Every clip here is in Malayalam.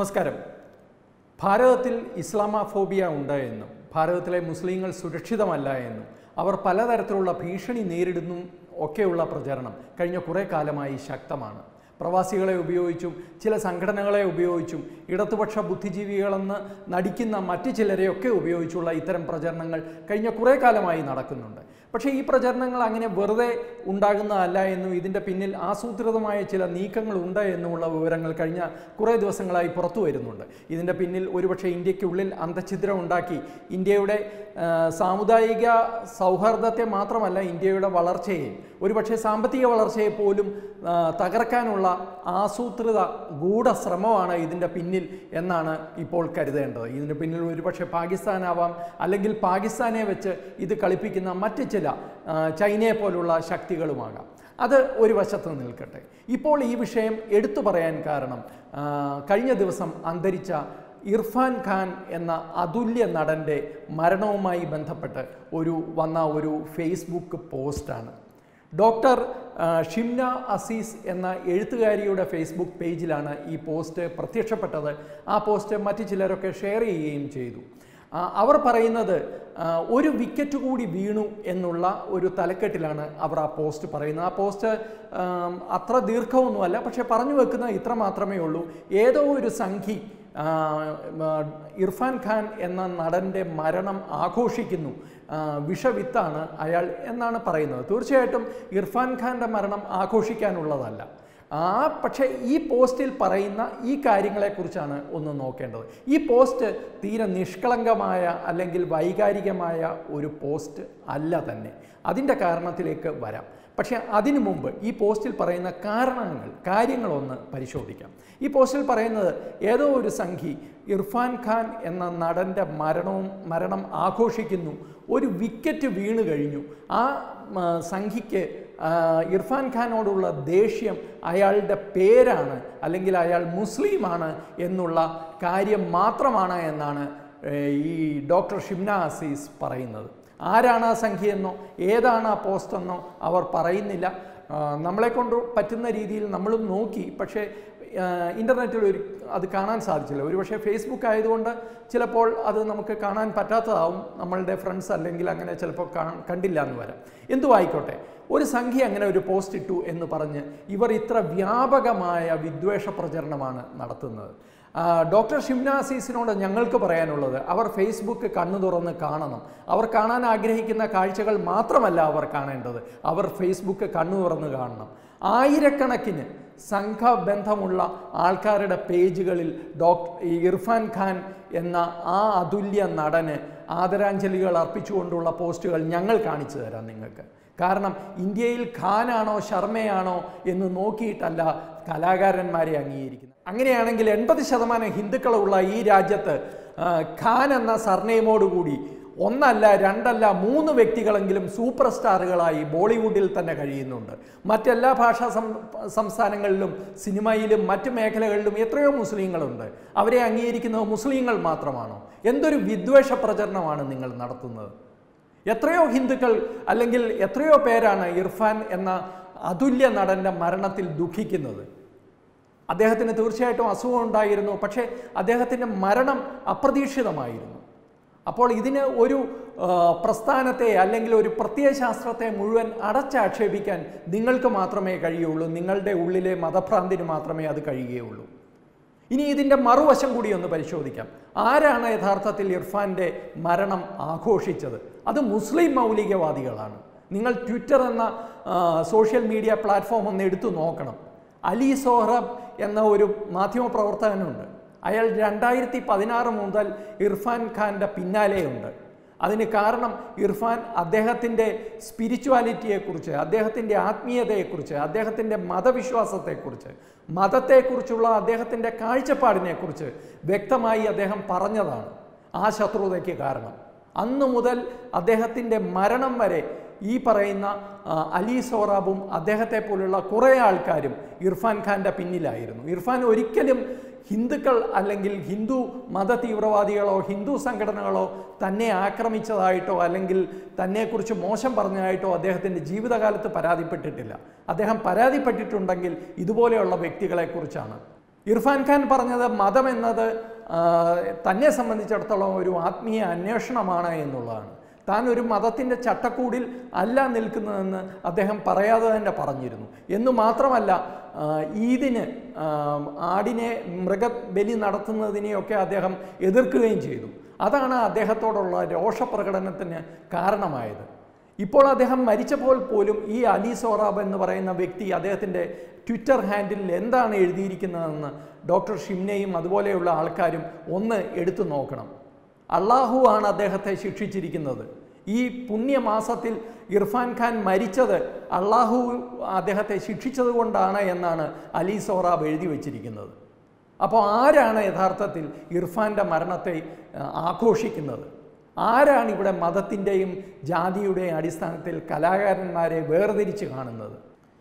നമസ്കാരം ഭാരതത്തിൽ ഇസ്ലാമോഫോബിയ ഉണ്ട് എന്നും ഭാരതത്തിലെ മുസ്ലിങ്ങൾ സുരക്ഷിതമല്ല എന്നും അവർ പലതരത്തിലുള്ള ഭീഷണി നേരിടുന്നു ഒക്കെയുള്ള പ്രചരണം കഴിഞ്ഞ കുറേ കാലമായി ശക്തമാണ് പ്രവാസികളെ ഉപയോഗിച്ചും ചില സംഘടനകളെ ഉപയോഗിച്ചും ഇടതുപക്ഷ ബുദ്ധിജീവികളെന്ന് നടിക്കുന്ന മറ്റു ചിലരെയൊക്കെ ഉപയോഗിച്ചുള്ള ഇത്തരം പ്രചരണങ്ങൾ കഴിഞ്ഞ കുറേ കാലമായി നടക്കുന്നുണ്ട് പക്ഷേ ഈ പ്രചരണങ്ങൾ അങ്ങനെ വെറുതെ ഉണ്ടാകുന്നതല്ല എന്നും ഇതിൻ്റെ പിന്നിൽ ആസൂത്രിതമായ ചില നീക്കങ്ങളുണ്ട് എന്നുമുള്ള വിവരങ്ങൾ കഴിഞ്ഞ കുറേ ദിവസങ്ങളായി പുറത്തു വരുന്നുണ്ട് ഇതിൻ്റെ പിന്നിൽ ഒരുപക്ഷെ ഇന്ത്യക്കുള്ളിൽ അന്തഛിദ്രം ഉണ്ടാക്കി ഇന്ത്യയുടെ ആ, സാമുദായിക സൗഹാർദ്ദത്തെ മാത്രമല്ല ഇന്ത്യയുടെ വളർച്ചയെ ഒരുപക്ഷെ സാമ്പത്തിക വളർച്ചയെ പോലും ആ, തകർക്കാനുള്ള ആസൂത്രിത ഗൂഢശ്രമമാണ് ഇതിൻ്റെ പിന്നിൽ എന്നാണ് ഇപ്പോൾ കരുതേണ്ടത് ഇതിൻ്റെ പിന്നിൽ ഒരുപക്ഷെ പാകിസ്ഥാനാവാം അല്ലെങ്കിൽ പാകിസ്ഥാനെ വെച്ച് ഇത് കളിപ്പിക്കുന്ന മറ്റ് ചില ആ, ചൈനയെ പോലുള്ള ശക്തികളുമാകാം അത് ഒരു വശത്ത് നിൽക്കട്ടെ ഇപ്പോൾ ഈ വിഷയം എടുത്തു പറയാൻ കാരണം ആ, കഴിഞ്ഞ ദിവസം അന്തരിച്ച ഇർഫാൻ ഖാൻ എന്ന അതുല്യ നടൻ്റെ മരണവുമായി ബന്ധപ്പെട്ട് ഒരു വന്ന ഒരു ഫേസ്ബുക്ക് പോസ്റ്റാണ് ഡോക്ടർ ആ, ഷിംന അസീസ് എന്ന എഴുത്തുകാരിയുടെ ഫേസ്ബുക്ക് പേജിലാണ് ഈ പോസ്റ്റ് പ്രത്യക്ഷപ്പെട്ടത് ആ പോസ്റ്റ് മറ്റു ചിലരൊക്കെ ഷെയർ ചെയ്യുകയും ചെയ്തു ആ, അവർ പറയുന്നത് ആ, ഒരു വിക്കറ്റ് കൂടി വീണു എന്നുള്ള ഒരു തലക്കെട്ടിലാണ് അവർ ആ പോസ്റ്റ് പറയുന്നത് ആ പോസ്റ്റ് ആം, അത്ര ദീർഘമൊന്നുമല്ല പക്ഷെ പറഞ്ഞു വെക്കുന്ന ഇത്ര മാത്രമേ ഉള്ളൂ ഏതോ ഒരു സംഖി ആ, ആ, ഇർഫാൻ ഖാൻ എന്ന നടൻ്റെ മരണം ആഘോഷിക്കുന്നു ആ, വിഷവിത്താണ് അയാൾ എന്നാണ് പറയുന്നത് തീർച്ചയായിട്ടും ഇർഫാൻ ഖാൻ്റെ മരണം ആഘോഷിക്കാനുള്ളതല്ല ആ പക്ഷേ ഈ പോസ്റ്റിൽ പറയുന്ന ഈ കാര്യങ്ങളെക്കുറിച്ചാണ് ഒന്ന് നോക്കേണ്ടത് ഈ പോസ്റ്റ് തീരെ നിഷ്കളങ്കമായ അല്ലെങ്കിൽ വൈകാരികമായ ഒരു പോസ്റ്റ് അല്ല തന്നെ അതിൻ്റെ കാരണത്തിലേക്ക് വരാം പക്ഷേ അതിനു മുമ്പ് ഈ പോസ്റ്റിൽ പറയുന്ന കാരണങ്ങൾ കാര്യങ്ങളൊന്ന് പരിശോധിക്കാം ഈ പോസ്റ്റിൽ പറയുന്നത് ഏതോ ഒരു സംഘി ഇർഫാൻ ഖാൻ എന്ന നടൻ്റെ മരണവും മരണം ആഘോഷിക്കുന്നു ഒരു വിക്കറ്റ് വീണ് കഴിഞ്ഞു ആ മ, സംഘിക്ക് ആ, ഇർഫാൻ ഖാനോടുള്ള ദേഷ്യം അയാളുടെ പേരാണ് അല്ലെങ്കിൽ അയാൾ മുസ്ലിമാണ് എന്നുള്ള കാര്യം മാത്രമാണ് എന്നാണ് ഏഹ്, ഈ ഡോക്ടർ ഷിംന അസീസ് പറയുന്നത് ആരാണ് ആ സംഖ്യയെന്നോ ഏതാണ് ആ പോസ്റ്റെന്നോ അവർ പറയുന്നില്ല ആ, നമ്മളെ കൊണ്ട് പറ്റുന്ന രീതിയിൽ നമ്മളും നോക്കി പക്ഷേ ഇൻ്റർനെറ്റിൽ ഒരു അത് കാണാൻ സാധിച്ചില്ല ഒരുപക്ഷെ ഫേസ്ബുക്ക് ആയതുകൊണ്ട് ചിലപ്പോൾ അത് നമുക്ക് കാണാൻ പറ്റാത്തതാവും നമ്മളുടെ ഫ്രണ്ട്സ് അല്ലെങ്കിൽ അങ്ങനെ ചിലപ്പോൾ കാ- കണ്ടില്ല എന്ന് വരാം എന്തു ആയിക്കോട്ടെ ഒരു സംഖ്യ അങ്ങനെ ഒരു പോസ്റ്റ് ഇട്ടു എന്ന് പറഞ്ഞ് ഇവർ ഇത്ര വ്യാപകമായ വിദ്വേഷ പ്രചരണമാണ് നടത്തുന്നത് ആ, ഡോക്ടർ ഷിംന അസീസിനോട് ഞങ്ങൾക്ക് പറയാനുള്ളത് അവർ ഫേസ്ബുക്ക് കണ്ണു തുറന്ന് കാണണം അവർ കാണാൻ ആഗ്രഹിക്കുന്ന കാഴ്ചകൾ മാത്രമല്ല അവർ കാണേണ്ടത് അവർ ഫേസ്ബുക്ക് കണ്ണു തുറന്ന് കാണണം ആയിരക്കണക്കിന് സംഘബന്ധമുള്ള ആൾക്കാരുടെ പേജുകളിൽ ഡോക്ടർ ഇർഫാൻ ഖാൻ എന്ന ആ അതുല്യ നടന് ആദരാഞ്ജലികൾ അർപ്പിച്ചുകൊണ്ടുള്ള പോസ്റ്റുകൾ ഞങ്ങൾ കാണിച്ചു തരാം നിങ്ങൾക്ക് കാരണം ഇന്ത്യയിൽ ഖാനാണോ ശർമ്മയാണോ എന്ന് നോക്കിയിട്ടല്ല കലാകാരന്മാരെ അംഗീകരിക്കുന്നത് അങ്ങനെയാണെങ്കിൽ എൺപത് ശതമാനം ഹിന്ദുക്കളുള്ള ഈ രാജ്യത്ത് ആ, ഖാൻ എന്ന സർനെയിമോടുകൂടി ഒന്നല്ല രണ്ടല്ല മൂന്ന് വ്യക്തികളെങ്കിലും സൂപ്പർ സ്റ്റാറുകളായി ബോളിവുഡിൽ തന്നെ കഴിയുന്നുണ്ട് മറ്റെല്ലാ ഭാഷാ സം സംസ്ഥാനങ്ങളിലും സിനിമയിലും മറ്റ് മേഖലകളിലും എത്രയോ മുസ്ലിങ്ങളുണ്ട് അവരെ അംഗീകരിക്കുന്നത് മുസ്ലിങ്ങൾ മാത്രമാണോ എന്തൊരു വിദ്വേഷ പ്രചരണമാണ് നിങ്ങൾ നടത്തുന്നത് എത്രയോ ഹിന്ദുക്കൾ അല്ലെങ്കിൽ എത്രയോ പേരാണ് ഇർഫാൻ എന്ന അതുല്യ നടൻ്റെ മരണത്തിൽ ദുഃഖിക്കുന്നത് അദ്ദേഹത്തിന് തീർച്ചയായിട്ടും അസുഖം ഉണ്ടായിരുന്നു പക്ഷേ അദ്ദേഹത്തിൻ്റെ മരണം അപ്രതീക്ഷിതമായിരുന്നു അപ്പോൾ ഇതിന് ഒരു ആ, പ്രസ്ഥാനത്തെ അല്ലെങ്കിൽ ഒരു പ്രത്യയശാസ്ത്രത്തെ മുഴുവൻ അടച്ചാക്ഷേപിക്കാൻ നിങ്ങൾക്ക് മാത്രമേ കഴിയുള്ളൂ നിങ്ങളുടെ ഉള്ളിലെ മതഭ്രാന്തിന് മാത്രമേ അത് കഴിയുകയുള്ളൂ ഇനി ഇതിൻ്റെ മറുവശം കൂടി ഒന്ന് പരിശോധിക്കാം ആരാണ് യഥാർത്ഥത്തിൽ ഇർഫാൻ്റെ മരണം ആഘോഷിച്ചത് അത് മുസ്ലിം മൗലികവാദികളാണ് നിങ്ങൾ ട്വിറ്റർ എന്ന ആ, സോഷ്യൽ മീഡിയ പ്ലാറ്റ്ഫോം ഒന്ന് എടുത്തു നോക്കണം അലി സോഹ്റബ് എന്ന ഒരു മാധ്യമപ്രവർത്തകനുണ്ട് അയാൾ രണ്ടായിരത്തി പതിനാറ് മുതൽ ഇർഫാൻ ഖാൻ്റെ പിന്നാലെയുണ്ട് അതിന് കാരണം ഇർഫാൻ അദ്ദേഹത്തിൻ്റെ സ്പിരിച്വാലിറ്റിയെക്കുറിച്ച് അദ്ദേഹത്തിൻ്റെ ആത്മീയതയെക്കുറിച്ച് അദ്ദേഹത്തിൻ്റെ മതവിശ്വാസത്തെക്കുറിച്ച് മതത്തെക്കുറിച്ചുള്ള അദ്ദേഹത്തിൻ്റെ കാഴ്ചപ്പാടിനെക്കുറിച്ച് വ്യക്തമായി അദ്ദേഹം പറഞ്ഞതാണ് ആ ശത്രുതയ്ക്ക് കാരണം അന്നു മുതൽ അദ്ദേഹത്തിൻ്റെ മരണം വരെ ഈ പറയുന്ന ആ, അലി സോറാബും അദ്ദേഹത്തെ പോലുള്ള കുറേ ആൾക്കാരും ഇർഫാൻ ഖാൻ്റെ പിന്നിലായിരുന്നു ഇർഫാൻ ഒരിക്കലും ഹിന്ദുക്കൾ അല്ലെങ്കിൽ ഹിന്ദു മത തീവ്രവാദികളോ ഹിന്ദു സംഘടനകളോ തന്നെ ആക്രമിച്ചതായിട്ടോ അല്ലെങ്കിൽ തന്നെക്കുറിച്ച് മോശം പറഞ്ഞതായിട്ടോ അദ്ദേഹത്തിൻ്റെ ജീവിതകാലത്ത് പരാതിപ്പെട്ടിട്ടില്ല അദ്ദേഹം പരാതിപ്പെട്ടിട്ടുണ്ടെങ്കിൽ ഇതുപോലെയുള്ള വ്യക്തികളെക്കുറിച്ചാണ് ഇർഫാൻ ഖാൻ പറഞ്ഞത് മതം എന്നത് ആ, തന്നെ സംബന്ധിച്ചിടത്തോളം ഒരു ആത്മീയ അന്വേഷണമാണ് എന്നുള്ളതാണ് താൻ ഒരു മതത്തിൻ്റെ ചട്ടക്കൂടിൽ അല്ല നിൽക്കുന്നതെന്ന് അദ്ദേഹം പറയാതെ തന്നെ പറഞ്ഞിരുന്നു എന്ന് മാത്രമല്ല ആ, ഈദിന് ആ, ആടിനെ മൃഗബലി നടത്തുന്നതിനെയൊക്കെ അദ്ദേഹം എതിർക്കുകയും ചെയ്തു അതാണ് അദ്ദേഹത്തോടുള്ള രോഷപ്രകടനത്തിന് കാരണമായത് ഇപ്പോൾ അദ്ദേഹം മരിച്ചപ്പോൾ പോലും ഈ അലി സോറാബ് എന്ന് പറയുന്ന വ്യക്തി അദ്ദേഹത്തിൻ്റെ ട്വിറ്റർ ഹാൻഡിലിൽ എന്താണ് എഴുതിയിരിക്കുന്നതെന്ന് ഡോക്ടർ ഷിംനയും അതുപോലെയുള്ള ആൾക്കാരും ഒന്ന് എടുത്തു നോക്കണം അള്ളാഹു ആണ് അദ്ദേഹത്തെ ശിക്ഷിച്ചിരിക്കുന്നത് ഈ പുണ്യമാസത്തിൽ ഇർഫാൻ ഖാൻ മരിച്ചത് അള്ളാഹു അദ്ദേഹത്തെ ശിക്ഷിച്ചത് കൊണ്ടാണ് എന്നാണ് അലി സോറാബ് എഴുതി വച്ചിരിക്കുന്നത് അപ്പോൾ ആരാണ് യഥാർത്ഥത്തിൽ ഇർഫാൻ്റെ മരണത്തെ ആ, ആഘോഷിക്കുന്നത് ആരാണ് ഇവിടെ മതത്തിൻ്റെയും ജാതിയുടെയും അടിസ്ഥാനത്തിൽ കലാകാരന്മാരെ വേർതിരിച്ച് കാണുന്നത്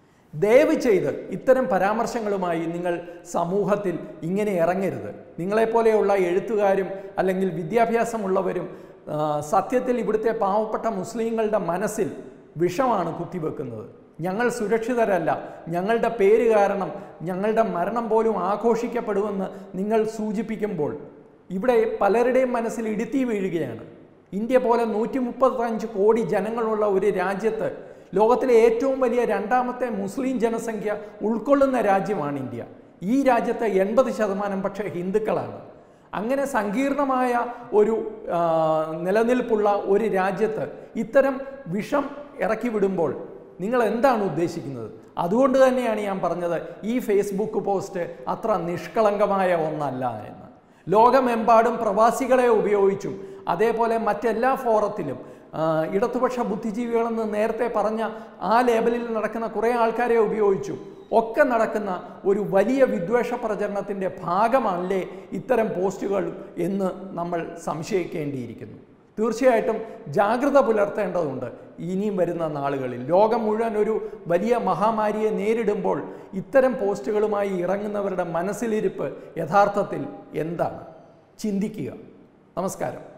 ദയവ് ചെയ്ത് ഇത്തരം പരാമർശങ്ങളുമായി നിങ്ങൾ സമൂഹത്തിൽ ഇങ്ങനെ ഇറങ്ങരുത് നിങ്ങളെപ്പോലെയുള്ള എഴുത്തുകാരും അല്ലെങ്കിൽ വിദ്യാഭ്യാസമുള്ളവരും ആ, സത്യത്തിൽ ഇവിടുത്തെ പാവപ്പെട്ട മുസ്ലിങ്ങളുടെ മനസ്സിൽ വിഷമാണ് കുത്തിവെക്കുന്നത് ഞങ്ങൾ സുരക്ഷിതരല്ല ഞങ്ങളുടെ പേര് കാരണം ഞങ്ങളുടെ മരണം പോലും ആഘോഷിക്കപ്പെടുമെന്ന് നിങ്ങൾ സൂചിപ്പിക്കുമ്പോൾ ഇവിടെ പലരുടെയും മനസ്സിൽ ഇടുത്തി വീഴുകയാണ് ഇന്ത്യ പോലെ നൂറ്റി മുപ്പത്തഞ്ച് കോടി ജനങ്ങളുള്ള ഒരു രാജ്യത്ത് ലോകത്തിലെ ഏറ്റവും വലിയ രണ്ടാമത്തെ മുസ്ലിം ജനസംഖ്യ ഉൾക്കൊള്ളുന്ന രാജ്യമാണ് ഇന്ത്യ ഈ രാജ്യത്തെ എൺപത് ശതമാനം പക്ഷേ ഹിന്ദുക്കളാണ് അങ്ങനെ സങ്കീർണമായ ഒരു ആ, നിലനിൽപ്പുള്ള ഒരു രാജ്യത്ത് ഇത്തരം വിഷം ഇറക്കി വിടുമ്പോൾ നിങ്ങൾ എന്താണ് ഉദ്ദേശിക്കുന്നത് അതുകൊണ്ട് തന്നെയാണ് ഞാൻ പറഞ്ഞത് ഈ ഫേസ്ബുക്ക് പോസ്റ്റ് അത്ര നിഷ്കളങ്കമായ ഒന്നല്ല എന്ന് ലോകമെമ്പാടും പ്രവാസികളെ ഉപയോഗിച്ചും അതേപോലെ മറ്റെല്ലാ ഫോറത്തിലും ആ, ഇടതുപക്ഷ ബുദ്ധിജീവികളെന്ന് നേരത്തെ പറഞ്ഞ ആ ലേബലിൽ നടക്കുന്ന കുറേ ആൾക്കാരെ ഉപയോഗിച്ചും ഒക്കെ നടക്കുന്ന ഒരു വലിയ വിദ്വേഷ പ്രചരണത്തിൻ്റെ ഭാഗമല്ലേ ഇത്തരം പോസ്റ്റുകൾ എന്ന് നമ്മൾ സംശയിക്കേണ്ടിയിരിക്കുന്നു തീർച്ചയായിട്ടും ജാഗ്രത പുലർത്തേണ്ടതുണ്ട് ഇനിയും വരുന്ന നാളുകളിൽ ലോകം മുഴുവൻ ഒരു വലിയ മഹാമാരിയെ നേരിടുമ്പോൾ ഇത്തരം പോസ്റ്റുകളുമായി ഇറങ്ങുന്നവരുടെ മനസ്സിലിരിപ്പ് യഥാർത്ഥത്തിൽ എന്താണ് ചിന്തിക്കുക നമസ്കാരം